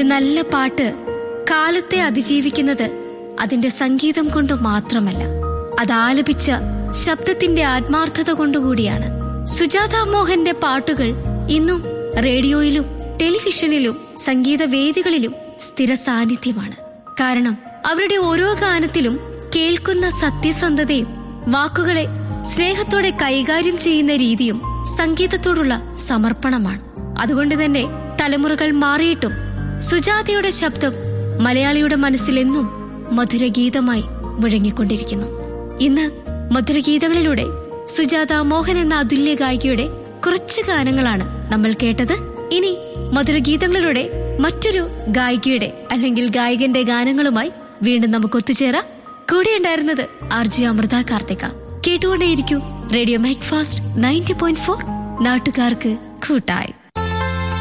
നല്ല പാട്ട് കാലത്തെ അതിജീവിക്കുന്നത് അതിന്റെ സംഗീതം കൊണ്ട് മാത്രമല്ല അത് ആലപിച്ച ശബ്ദത്തിന്റെ ആത്മാർത്ഥത കൊണ്ടുകൂടിയാണ് സുജാത മോഹന്റെ പാട്ടുകൾ ഇന്നും റേഡിയോയിലും ടെലിവിഷനിലും സംഗീത വേദികളിലും സ്ഥിര സാന്നിധ്യമാണ് കാരണം അവരുടെ ഓരോ ഗാനത്തിലും കേൾക്കുന്ന സത്യസന്ധതയും വാക്കുകളെ സ്നേഹത്തോടെ കൈകാര്യം ചെയ്യുന്ന രീതിയും സംഗീതത്തോടുള്ള സമർപ്പണമാണ് അതുകൊണ്ട് തന്നെ തലമുറകൾ മാറിയിട്ടും സുജാതയുടെ ശബ്ദം മലയാളിയുടെ മനസ്സിലെന്നും മധുരഗീതമായി മുഴങ്ങിക്കൊണ്ടിരിക്കുന്നു ഇന്ന് മധുരഗീതങ്ങളിലൂടെ സുജാത മോഹൻ എന്ന അതുല്യ ഗായികയുടെ കുറച്ച് ഗാനങ്ങളാണ് നമ്മൾ കേട്ടത് ഇനി മധുരഗീതങ്ങളിലൂടെ മറ്റൊരു ഗായികയുടെ അല്ലെങ്കിൽ ഗായകന്റെ ഗാനങ്ങളുമായി വീണ്ടും നമുക്ക് ഒത്തുചേരാം കൂടെ ഉണ്ടായിരുന്നത് ആർ ജി അമൃത കാർത്തിക കേട്ടുകൊണ്ടേയിരിക്കൂ radio mike fast ninety point four നാട്ടുകാർക്ക് കൂട്ടായി